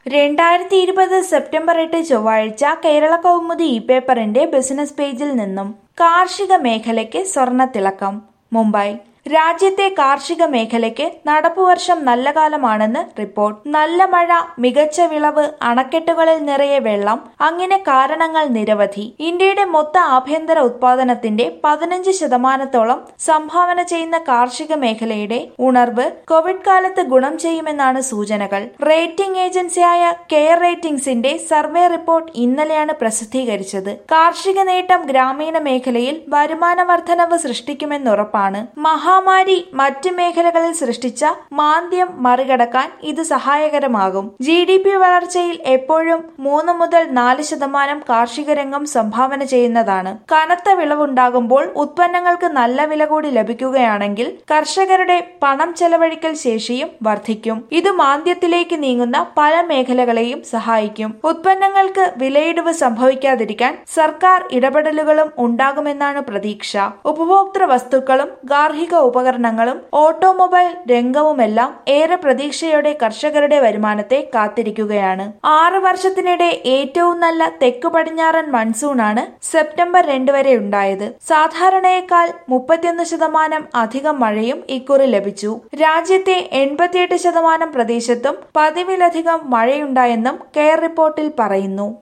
രണ്ടായിരത്തി ഇരുപത് സെപ്റ്റംബർ എട്ട് ചൊവ്വാഴ്ച കേരള കൗമുദി ഇ പേപ്പറിന്റെ ബിസിനസ് പേജിൽ നിന്നും കാർഷിക മേഖലയ്ക്ക് സ്വർണത്തിളക്കം മുംബൈ രാജ്യത്തെ കാർഷിക മേഖലയ്ക്ക് നടപ്പുവർഷം നല്ല കാലമാണെന്ന് റിപ്പോർട്ട് നല്ല മഴ മികച്ച വിളവ് അണക്കെട്ടുകളിൽ നിറയെ വെള്ളം അങ്ങനെ കാരണങ്ങൾ നിരവധി ഇന്ത്യയുടെ മൊത്ത ആഭ്യന്തര ഉത്പാദനത്തിന്റെ പതിനഞ്ച് ശതമാനത്തോളം സംഭാവന ചെയ്യുന്ന കാർഷിക മേഖലയുടെ ഉണർവ് കോവിഡ് കാലത്ത് ഗുണം ചെയ്യുമെന്നാണ് സൂചനകൾ റേറ്റിംഗ് ഏജൻസിയായ കെയർ റേറ്റിംഗ്സിന്റെ സർവേ റിപ്പോർട്ട് ഇന്നലെയാണ് പ്രസിദ്ധീകരിച്ചത് കാർഷിക നേട്ടം ഗ്രാമീണ മേഖലയിൽ വരുമാന വർധനവ് സൃഷ്ടിക്കുമെന്നുറപ്പാണ് മഹാമാരി മറ്റ് മേഖലകളിൽ സൃഷ്ടിച്ച മാന്ദ്യം മറികടക്കാൻ ഇത് സഹായകരമാകും ജി ഡി പി വളർച്ചയിൽ എപ്പോഴും മൂന്ന് മുതൽ നാല് ശതമാനം കാർഷിക രംഗം സംഭാവന ചെയ്യുന്നതാണ് കനത്ത വിളവുണ്ടാകുമ്പോൾ ഉത്പന്നങ്ങൾക്ക് നല്ല വില കൂടി ലഭിക്കുകയാണെങ്കിൽ കർഷകരുടെ പണം ചെലവഴിക്കൽ ശേഷിയും വർദ്ധിക്കും ഇത് മാന്ദ്യത്തിലേക്ക് നീങ്ങുന്ന പല മേഖലകളെയും സഹായിക്കും ഉത്പന്നങ്ങൾക്ക് വിലയിടിവ് സംഭവിക്കാതിരിക്കാൻ സർക്കാർ ഇടപെടലുകളും ഉണ്ടാകുമെന്നാണ് പ്രതീക്ഷ ഉപഭോക്തൃ വസ്തുക്കളും ഗാർഹിക ഉപകരണങ്ങളും ഓട്ടോമൊബൈൽ രംഗവുമെല്ലാം ഏറെ പ്രതീക്ഷയോടെ കർഷകരുടെ വരുമാനത്തെ കാത്തിരിക്കുകയാണ് ആറ് വർഷത്തിനിടെ ഏറ്റവും നല്ല തെക്കു പടിഞ്ഞാറൻ മൺസൂണാണ് സെപ്റ്റംബർ രണ്ട് വരെ ഉണ്ടായത് സാധാരണയേക്കാൾ മുപ്പത്തിയൊന്ന് ശതമാനം അധികം മഴയും ഇക്കുറി ലഭിച്ചു രാജ്യത്തെ എൺപത്തിയെട്ട് ശതമാനം പ്രദേശത്തും പതിവിലധികം മഴയുണ്ടായെന്നും കെയർ റിപ്പോർട്ടിൽ പറയുന്നു